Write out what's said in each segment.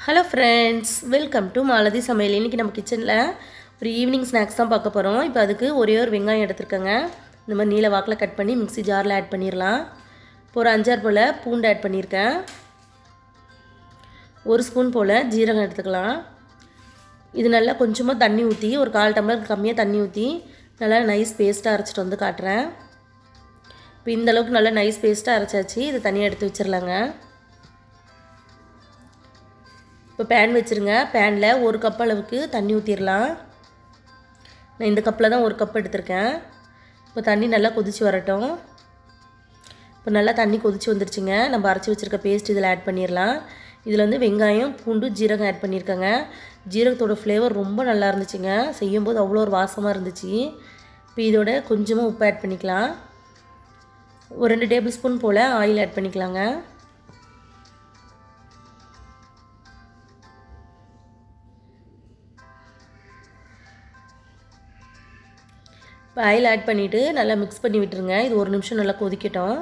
hello friends welcome to Malathi சமையல் இன்றைக்கி நம்ம கிச்சனில் ஒரு ஈவினிங் ஸ்நாக்ஸ் தான் பார்க்க போகிறோம் இப்போ அதுக்கு ஒரே ஒரு வெங்காயம் எடுத்துருக்கேங்க இந்த மாதிரி நீல வாக்கில் கட் பண்ணி மிக்ஸி ஜாரில் ஆட் பண்ணிடலாம் இப்போ ஒரு அஞ்சாறு போல் பூண்டு ஆட் பண்ணியிருக்கேன் ஒரு ஸ்பூன் போல் ஜீரகம் எடுத்துக்கலாம் இது நல்லா கொஞ்சமாக தண்ணி ஊற்றி ஒரு கால் டம்ளர் கம்மியாக தண்ணி ஊற்றி நல்லா நைஸ் பேஸ்ட்டாக அரைச்சிட்டு வந்து காட்டுறேன் இப்போ இந்த அளவுக்கு நல்லா நைஸ் பேஸ்ட்டாக அரைச்சாச்சு இது தனியாக எடுத்து வச்சிடலாங்க இப்போ பேன் வச்சுருங்க பேனில் ஒரு கப் அளவுக்கு தண்ணி ஊற்றிடலாம் நான் இந்த கப்பில் தான் ஒரு கப் எடுத்திருக்கேன் இப்போ தண்ணி நல்லா கொதித்து வரட்டும் இப்போ நல்லா தண்ணி கொதித்து வந்துருச்சுங்க நம்ம அரைச்சி வச்சுருக்க பேஸ்ட் இதில் ஆட் பண்ணிடலாம் இதில் வந்து வெங்காயம் பூண்டு ஜீரகம் ஆட் பண்ணியிருக்கேங்க ஜீரகத்தோட ஃப்ளேவர் ரொம்ப நல்லா இருந்துச்சுங்க செய்யும்போது அவ்வளோ ஒரு வாசமாக இருந்துச்சு இப்போ இதோட கொஞ்சமாக உப்பு ஆட் பண்ணிக்கலாம் ஒரு ரெண்டு டேபிள் ஸ்பூன் போல் ஆயில் ஆட் பண்ணிக்கலாங்க இப்போ ஆயில் ஆட் பண்ணிவிட்டு நல்லா மிக்ஸ் பண்ணி விட்டுருங்க இது ஒரு நிமிஷம் நல்லா கொதிக்கட்டும்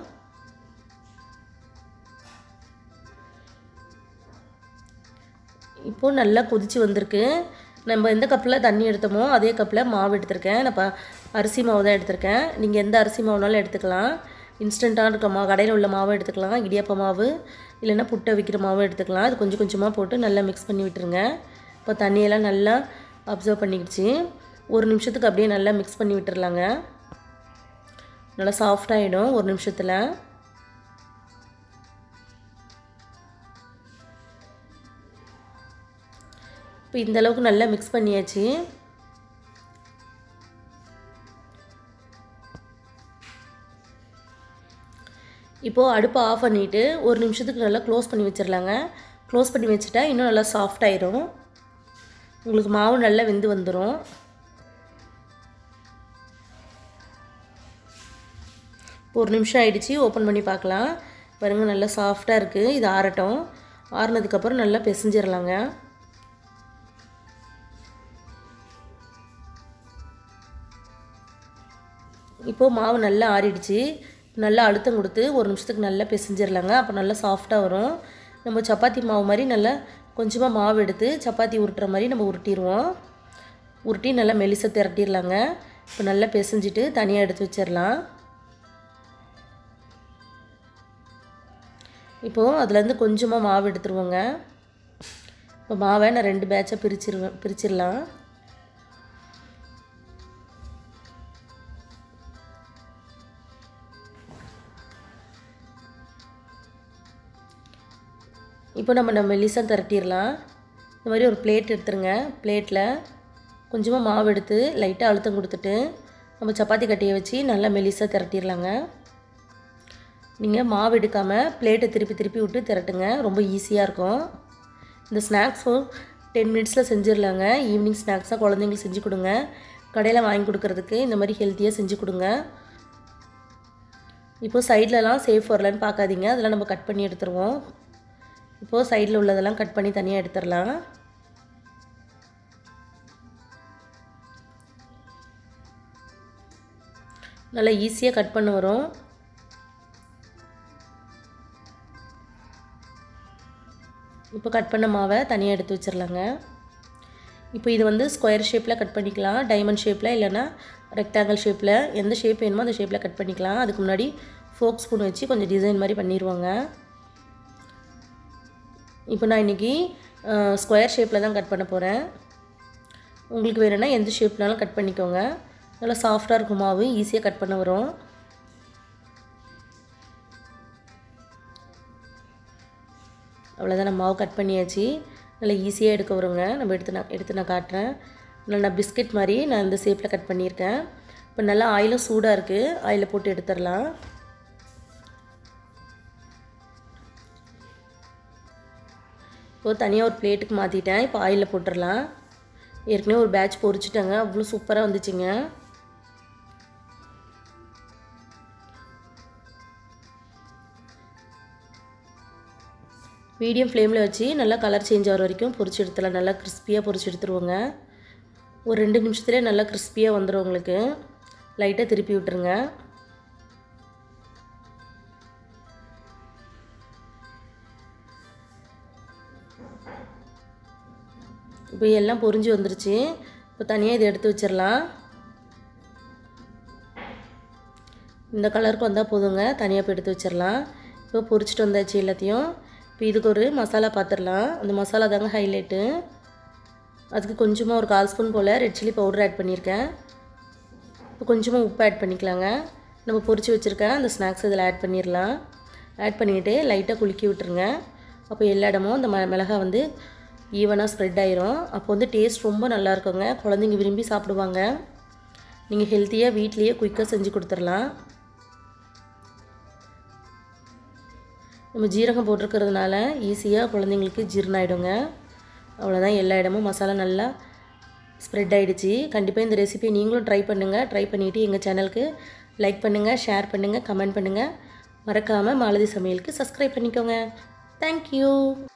இப்போது நல்லா கொதித்து வந்திருக்கு நம்ம எந்த கப்பில் தண்ணி எடுத்தோமோ அதே கப்பில் மாவு எடுத்திருக்கேன் நான் இப்போ அரிசி மாவு தான் எடுத்திருக்கேன் நீங்கள் எந்த அரிசி மாவுனாலும் எடுத்துக்கலாம் இன்ஸ்டண்ட்டாக இருக்க மாவு கடையில் உள்ள மாவு எடுத்துக்கலாம் இடியாப்ப மாவு இல்லைன்னா புட்டை விற்கிற மாவு எடுத்துக்கலாம் அது கொஞ்சம் கொஞ்சமாக போட்டு நல்லா மிக்ஸ் பண்ணி விட்டுருங்க இப்போ தண்ணியெல்லாம் நல்லா அப்சர்வ் பண்ணிக்கிடுச்சு ஒரு நிமிஷத்துக்கு அப்படியே நல்லா மிக்ஸ் பண்ணி விட்டுறலாங்க நல்லா சாஃப்டாகிடும் ஒரு நிமிஷத்தில் இப்போ இந்த அளவுக்கு நல்லா மிக்ஸ் பண்ணியாச்சு இப்போது அடுப்பை ஆஃப் பண்ணிவிட்டு ஒரு நிமிஷத்துக்கு நல்லா க்ளோஸ் பண்ணி வச்சிடலாங்க க்ளோஸ் பண்ணி வச்சுட்டா இன்னும் நல்லா சாஃப்டாயிடும் உங்களுக்கு மாவு நல்லா வெந்து வந்துடும் ஒரு நிமிஷம் ஆயிடுச்சு ஓப்பன் பண்ணி பார்க்கலாம் பாருங்கள் நல்லா சாஃப்டாக இருக்குது இது ஆறட்டும் ஆறுனதுக்கப்புறம் நல்லா பிசைஞ்சிடலாங்க இப்போது மாவு நல்லா ஆறிடுச்சு நல்லா அழுத்தம் கொடுத்து ஒரு நிமிஷத்துக்கு நல்லா பிசைஞ்சிடலாங்க அப்போ நல்லா சாஃப்டாக வரும் நம்ம சப்பாத்தி மாவு மாதிரி நல்லா கொஞ்சமாக மாவு எடுத்து சப்பாத்தி உருட்டுற மாதிரி நம்ம உருட்டிடுவோம் உருட்டி நல்லா மெலிசை திரட்டிடலாங்க இப்போ நல்லா பிசைஞ்சிட்டு தனியாக எடுத்து வச்சிடலாம் இப்போது அதுலேருந்து கொஞ்சமாக மாவு எடுத்துருவோங்க இப்போ மாவை நான் ரெண்டு பேட்சாக பிரிச்சிருவேன் பிரிச்சிடலாம் இப்போ நம்ம நம்ம மெலிசாக திரட்டிடலாம் இந்த மாதிரி ஒரு பிளேட் எடுத்துருங்க பிளேட்டில் கொஞ்சமாக மாவு எடுத்து லைட்டாக அழுத்தம் கொடுத்துட்டு நம்ம சப்பாத்தி கட்டியை வச்சு நல்லா மெலிசாக திரட்டிடலாங்க நீங்கள் மாவு எடுக்காமல் பிளேட்டை திருப்பி திருப்பி விட்டு திரட்டுங்க ரொம்ப ஈஸியாக இருக்கும் இந்த ஸ்நாக்ஸும் டென் மினிட்ஸில் செஞ்சிடலாங்க ஈவினிங் ஸ்நாக்ஸாக குழந்தைங்களுக்கு செஞ்சு கொடுங்க கடையில் வாங்கி கொடுக்குறதுக்கு இந்த மாதிரி ஹெல்த்தியாக செஞ்சு கொடுங்க இப்போது சைட்லலாம் சேஃப் வரலன்னு பார்க்காதீங்க அதெல்லாம் நம்ம கட் பண்ணி எடுத்துருவோம் இப்போது சைடில் உள்ளதெல்லாம் கட் பண்ணி தனியாக எடுத்துடலாம் நல்லா ஈஸியாக கட் பண்ண வரும் இப்போ கட் பண்ண மாவை தனியாக எடுத்து வச்சிடலாங்க இப்போ இது வந்து ஸ்கொயர் ஷேப்பில் கட் பண்ணிக்கலாம் டைமண்ட் ஷேப்பில் இல்லைன்னா ரெக்டாங்கிள் ஷேப்பில் எந்த ஷேப் வேணுமோ அந்த ஷேப்பில் கட் பண்ணிக்கலாம் அதுக்கு முன்னாடி ஃபோக் ஸ்பூன் வச்சு கொஞ்சம் டிசைன் மாதிரி பண்ணிடுவாங்க இப்போ நான் இன்றைக்கி ஸ்கொயர் ஷேப்பில் தான் கட் பண்ண போகிறேன் உங்களுக்கு வேணும்னா எந்த ஷேப்னாலும் கட் பண்ணிக்கோங்க நல்லா சாஃப்டாக இருக்கும் மாவு ஈஸியாக கட் பண்ண வரும் அவ்வளோதான் நான் மாவு கட் பண்ணியாச்சு நல்லா ஈஸியாக எடுக்க வருங்க நம்ம எடுத்து நான் எடுத்து நான் காட்டுறேன் நல்லா பிஸ்கட் மாதிரி நான் இந்த ஷேப்பில் கட் பண்ணியிருக்கேன் இப்போ நல்லா ஆயிலும் சூடாக இருக்குது ஆயிலில் போட்டு எடுத்துடலாம் இப்போது தனியாக ஒரு பிளேட்டுக்கு மாற்றிட்டேன் இப்போ ஆயிலில் போட்டுடலாம் ஏற்கனவே ஒரு பேட்ச் பொரிச்சிட்டேங்க அவ்வளோ சூப்பராக வந்துச்சுங்க மீடியம் ஃப்ளேமில் வச்சு நல்லா கலர் சேஞ்ச் ஆகிற வரைக்கும் பொரிச்சு எடுத்துடலாம் நல்லா கிறிஸ்பியாக பொரிச்சு எடுத்துருவோங்க ஒரு ரெண்டு நிமிஷத்துலேயே நல்லா கிறிஸ்பியாக வந்துடும் உங்களுக்கு லைட்டாக திருப்பி விட்டுருங்க இப்போ எல்லாம் பொரிஞ்சு வந்துருச்சு இப்போ தனியாக இதை எடுத்து வச்சிடலாம் இந்த கலருக்கு வந்தால் போதுங்க தனியாக இப்போ எடுத்து வச்சிடலாம் இப்போ பொரிச்சிட்டு வந்தாச்சு எல்லாத்தையும் இப்போ இதுக்கு ஒரு மசாலா பார்த்துடலாம் அந்த மசாலா தாங்க ஹைலைட்டு அதுக்கு கொஞ்சமாக ஒரு கால் ஸ்பூன் போல் ரெட் சில்லி பவுடர் ஆட் பண்ணியிருக்கேன் இப்போ கொஞ்சமாக உப்பு ஆட் பண்ணிக்கலாங்க நம்ம பொரிச்சு வச்சுருக்கேன் அந்த ஸ்நாக்ஸ் இதில் ஆட் பண்ணிடலாம் ஆட் பண்ணிவிட்டு லைட்டாக குலுக்கி விட்டுருங்க அப்போ எல்லா இடமும் அந்த ம மிளகா வந்து ஈவனாக ஸ்ப்ரெட் ஆயிரும் அப்போ வந்து டேஸ்ட் ரொம்ப நல்லா இருக்குங்க குழந்தைங்க விரும்பி சாப்பிடுவாங்க நீங்கள் ஹெல்த்தியாக வீட்லேயே குயிக்காக செஞ்சு கொடுத்துடலாம் நம்ம ஜீரகம் போட்டிருக்கிறதுனால ஈஸியாக குழந்தைங்களுக்கு ஜீரணம் ஆகிடுங்க அவ்வளோதான் எல்லா இடமும் மசாலா நல்லா ஸ்ப்ரெட் ஆகிடுச்சு கண்டிப்பாக இந்த ரெசிபியை நீங்களும் ட்ரை பண்ணுங்கள் ட்ரை பண்ணிவிட்டு எங்கள் சேனலுக்கு லைக் பண்ணுங்கள் ஷேர் பண்ணுங்கள் கமெண்ட் பண்ணுங்கள் மறக்காமல் மாலதி சமையலுக்கு சப்ஸ்கிரைப் பண்ணிக்கோங்க தேங்க்யூ